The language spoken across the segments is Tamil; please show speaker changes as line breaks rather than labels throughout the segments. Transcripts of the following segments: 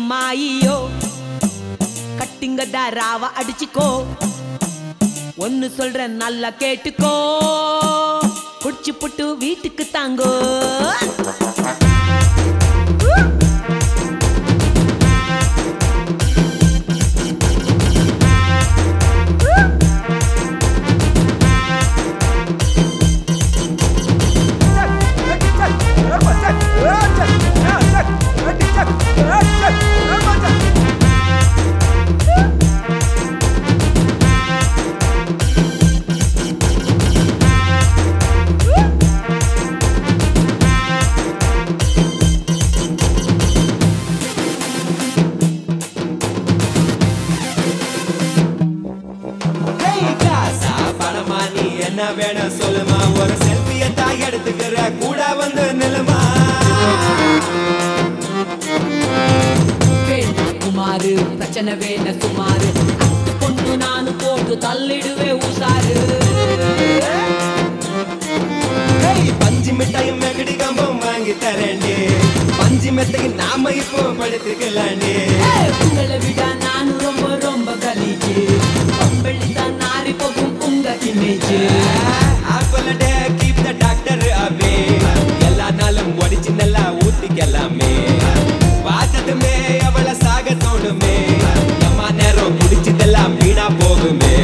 அம்மாயியோ கட்டிங்க தாராவ அடிச்சுக்கோ ஒன்னு சொல்றேன் நல்லா கேட்டுக்கோ குடிச்சு புட்டு வீட்டுக்கு தாங்கோ
காசா பணமா நீ என்ன வேணும் சொல்லுமா ஒரு செல்ஃபிய தான் எடுத்துக்கிற கூட வந்து நிலுமா
வேண்டாம் குமாரு பிரச்சனை வேண சுமாரு அத்து கொண்டு நானு போட்டு தள்ளிடுவே உசாரு
ஏய், பஞ்சு மிட்டாயும் மெகடி கம்பம் வாங்கி தரேன்டி பஞ்சு மெத்தைக்கு நாம இப்போ படுத்துக்கலாண்டி
ஏய், உங்களை விட நானு ரொம்ப ரொம்ப கலீஜு பம்பளி தான் நாரி போகும் உங்க image
apple day keep the doctor away எல்லா நாளும் ஒடிச்சு நல்லா ஊத்திக்கலாமே பார்த்ததுமே அவளை சாக தோணுமே எம்மா நேரம் முடிச்சதெல்லாம் வீணா போகுமே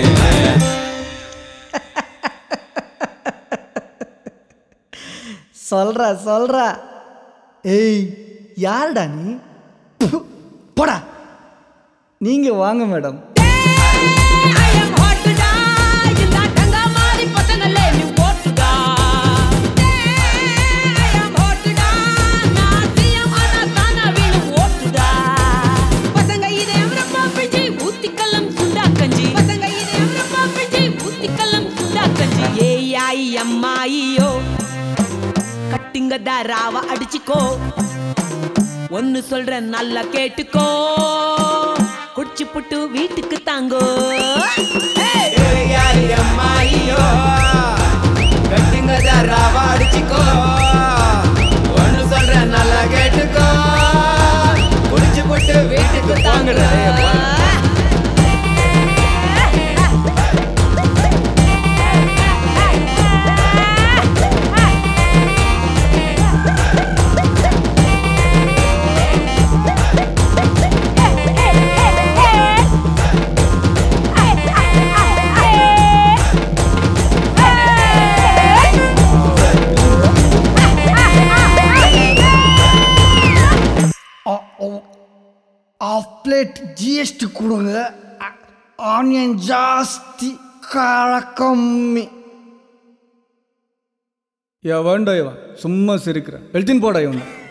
சொல்றா சொல்றா ஏய் யாருடா நீ ப்பு, போடா நீங்க வாங்க madam
I am hot to die. இந்த டங்கா மாறி பசங்களே நீ ஓட்டுடா. I am hot to die. நான் CM ஆனா தானா வேணும் ஓட்டுடா. பசங்க இதயம் ரொம்ப பிடிச்சி ஊத்திக்கலம் சுண்டா கஞ்சி. பசங்க இதயம் ரொம்ப பிடிச்சி ஊத்திக்கலம் சுண்டா கஞ்சி. ஏய் ஆயி அம்மாயியோ கட்டிங்க தாராவ அடிச்சுக்கோ ஒன்னு சொல்றேன் நல்லா கேட்டுக்கோ குடிச்சு புட்டு வீட்டுக்கு தாங்கோ ஏய்!
ஏய், அம்மா, ஐயோ. கட்டுங்க தராவா அடிச்சுக்கோ. ஒண்ணு சொல்றேன், நல்லா கேட்டுக்கோ. குடிச்சு போட்டு வீட்டுக்கு தாங்கடா. ஏய், போடா.
ஆஃப் பிளேட் ஜிஎஸ்டி கொடுங்க ஆனியன் ஜாஸ்தி கார கம்மி எவன்டா இவன் சும்மா சிரிக்கிறேன் எழுத்தின் போடா இவன்